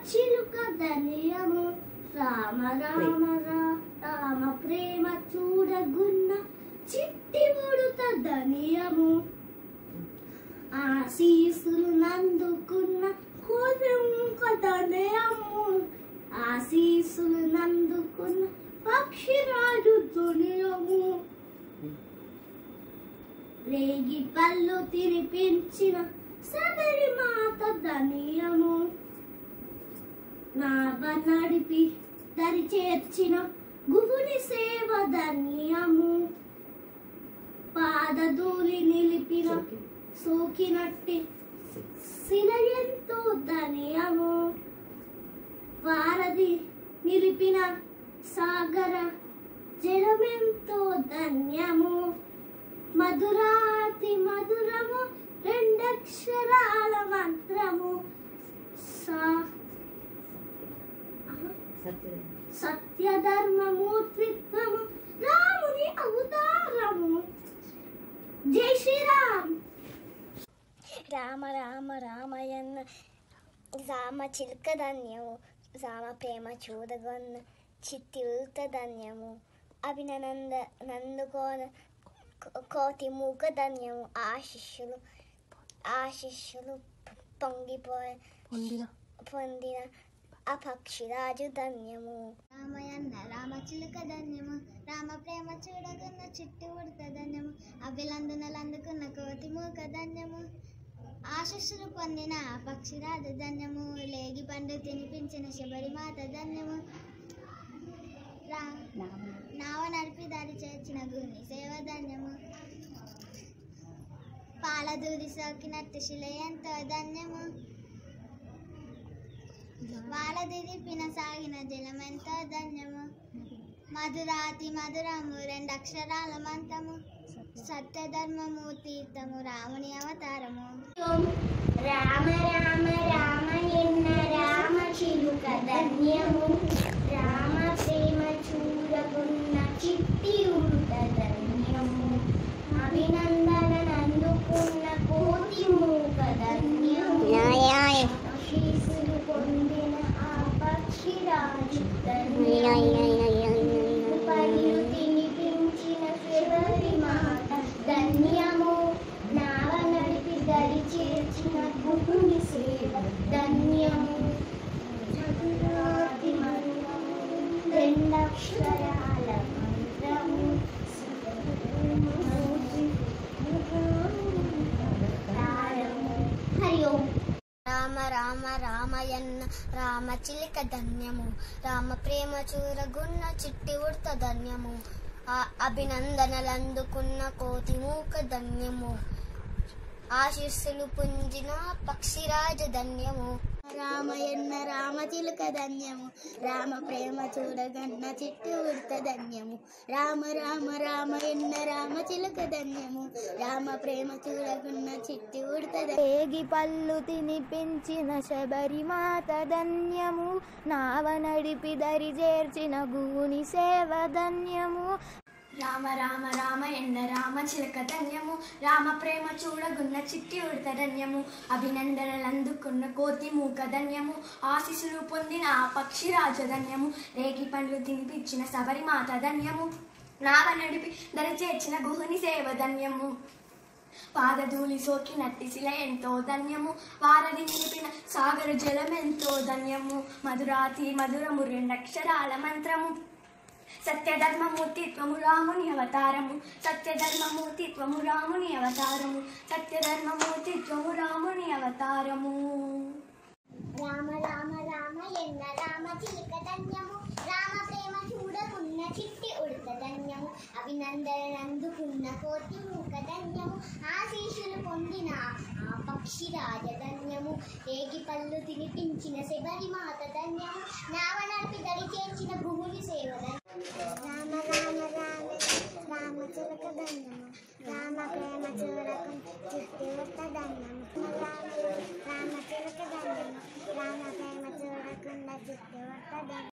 చిలుక ధనియము రామ రామ రా- రామ ప్రేమ చూడగున్న చిట్టి ఉడుత ధనియము ఆశీసులు నందుకున్న కోదెంక ధనియము ఆశీసులు నందుకున్న పక్షిరాజు ధనియము రేగి పళ్ళు తినిపించిన శబరి మాత ధనియము నావ నడిపి దరి చేర్చిన గుహుని సేవ ధన్యము పాదధూళి నిలిపిన సోకినట్టి శిల ఎంతో ధన్యము వారధి నిలిపిన సాగర జలమెంతో ధన్యము మధురాతి మధురము రెండక్షరాల మంత్రము సా సత్యధర్మమూర్తిత్వము రాముని అవతారము జై శ్రీరామ్ రామ రామ రామయన్న రామ చిలుక ధన్యము రామ ప్రేమ చూడగొన్న చిట్టి ఉల్త ధన్యము అభినంద నందుకోన కో- కోతి మూక ధన్యము ఆశిష్యులు ఆశిష్యులు పొంగిపోయి పొందిన ఆ పక్షిరాజు ధన్యము రామయన్న రామ చిలుక ధన్యము రామ ప్రేమ చూడగున్న చిట్టి ఉడత ధన్యము అభిలందనలు అందుకున్న కోతి మూక ధన్యము ఆశస్సులు పొందిన పక్షిరాజు ధన్యము లేగి పండు తినిపించిన శబరిమాత ధన్యము రా నావ నడిపి దారి చేర్చిన గుని సేవ ధన్యము పాలదూరి సోకినట్టు శిల ఎంతో ధన్యము వాలదిరిపిన సాగిన జలమెంతో ధన్యము మధురాతి మధురము రెండు అక్షరాల మంత్రము సత్యధర్మము తీర్థము రాముని అవతారము రామ రామ రామ ఎన్న రామ చిలుక ధన్యము రామ ప్రేమ చూడకున్న చిట్టి ఉంట ధన్యము అభినందన నందుకున్న కోటి మూక ధన్యము ఆశీస్సులు పొందిన ఆ పక్షిరాజు ధన్యము పైరు తినిపించిన శబరి మాత ధన్యము నావ నడిపి దరి చేర్చిన గుహుని సేవ ధన్యము చతురాతి మరువము రెండక్షరాల మంత్రము హరి ఓం రామ రామ రామయన్న రామ చిలిక ధన్యము రామ ప్రేమ చూరగున్న చిట్టి ఉడత ధన్యము ఆ అభినందనలందుకున్న కోతి మూక ధన్యము ఆశీస్సులు పుంజిన పక్షిరాజు ధన్యము రామయన్న రామ చిలుక ధన్యము రామ ప్రేమ చూడగన్న చిట్టు ఉడత ధన్యము రామ రామ రామయన్న రామ చిలుక ధన్యము రామ ప్రేమ చూడగన్న చిట్టి ఉడత ఏగి పళ్ళు తినిపించిన శబరిమాత ధన్యము నావ నడిపి దరి చేర్చిన గుని సేవ ధన్యము రామ రామ రామ ఎన్న రామ చిలక ధన్యము రామ ప్రేమ చూడగున్న చిట్టి ఉడత ధన్యము అభినందనలందుకున్న కోతి మూక ధన్యము ఆశీస్సులు పొందిన ఆ పక్షిరాజు ధన్యము రేగి పండ్లు తినిపించిన శబరిమాత ధన్యము నావ నడిపి దర చేర్చిన గుహుని సేవ ధన్యము పాదధూళి సోకినట్టి శిల ఎంతో ధన్యము వారధి నిలిపిన సాగర జలం ఎంతో ధన్యము మధురాతి మధురము రెండక్షరాల మంత్రము సత్యధర్మమూర్తిత్వము రాముని అవతారము సత్యధర్మమూర్తిత్వము రాముని అవతారము సత్యధర్మమూర్తిత్వము రాముని అవతారము రామ రామ రామ ఎన్న రామ చిలుక ధన్యము రామ ప్రేమ చూడకున్న చిట్టి ఉడత ధన్యము అభినందనందుకున్న కోటి మూక ధన్యము ఆశీస్సులు పొందిన ఆ పక్షి రాజ ధన్యము రేగి పళ్ళు తినిపించిన శబరి మాత ధన్యము నావ నడిపి దరి చేర్చిన భూముని సేవ రామ రామ రామ రామ చిలుక ధన్యము రామ ప్రేమ చూడకు చిట్టి ఉడత ధన్యము రామ రామ చిలుక ధన్యము రామ ప్రేమ చూడకుండా చిట్టి ఉడత ధన్యము